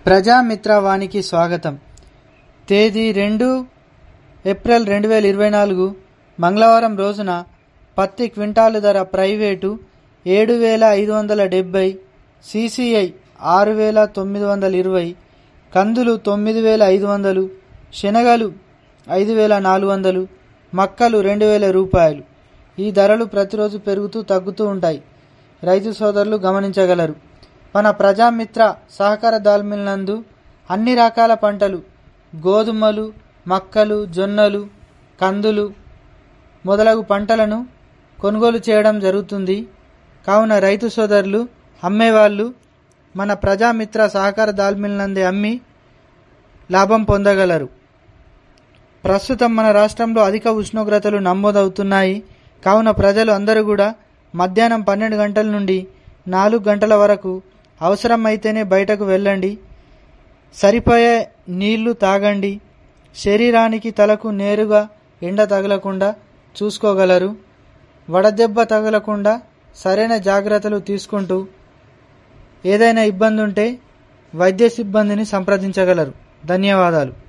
ప్రజామిత్రవానికి స్వాగతం తేదీ రెండు ఏప్రిల్ రెండు వేల ఇరవై నాలుగు మంగళవారం రోజున పత్తి క్వింటాలు ధర ప్రైవేటు ఏడు వేల ఐదు వందల డెబ్బై సిసిఐ ఆరు వేల తొమ్మిది వందల ఇరవై కందులు తొమ్మిది వేల ఐదు వందలు శనగలు ఐదు వేల నాలుగు వందలు మక్కలు రెండు వేల రూపాయలు ఈ ధరలు ప్రతిరోజు పెరుగుతూ తగ్గుతూ ఉంటాయి రైతు సోదరులు గమనించగలరు మన ప్రజామిత్ర సహకార దాల్మిల్ నందు అన్ని రకాల పంటలు గోధుమలు మక్కలు జొన్నలు కందులు మొదలగు పంటలను కొనుగోలు చేయడం జరుగుతుంది కావున రైతు సోదరులు అమ్మేవాళ్ళు మన ప్రజామిత్ర సహకార దాల్మిల్ నందే అమ్మి లాభం పొందగలరు ప్రస్తుతం మన రాష్ట్రంలో అధిక ఉష్ణోగ్రతలు నమోదవుతున్నాయి కావున ప్రజలు అందరూ కూడా మధ్యాహ్నం పన్నెండు గంటల నుండి నాలుగు గంటల వరకు అవసరమైతేనే బయటకు వెళ్ళండి సరిపోయే నీళ్లు తాగండి శరీరానికి తలకు నేరుగా ఎండ తగలకుండా చూసుకోగలరు వడదెబ్బ తగలకుండా సరైన జాగ్రత్తలు తీసుకుంటూ ఏదైనా ఇబ్బంది ఉంటే వైద్య సిబ్బందిని సంప్రదించగలరు ధన్యవాదాలు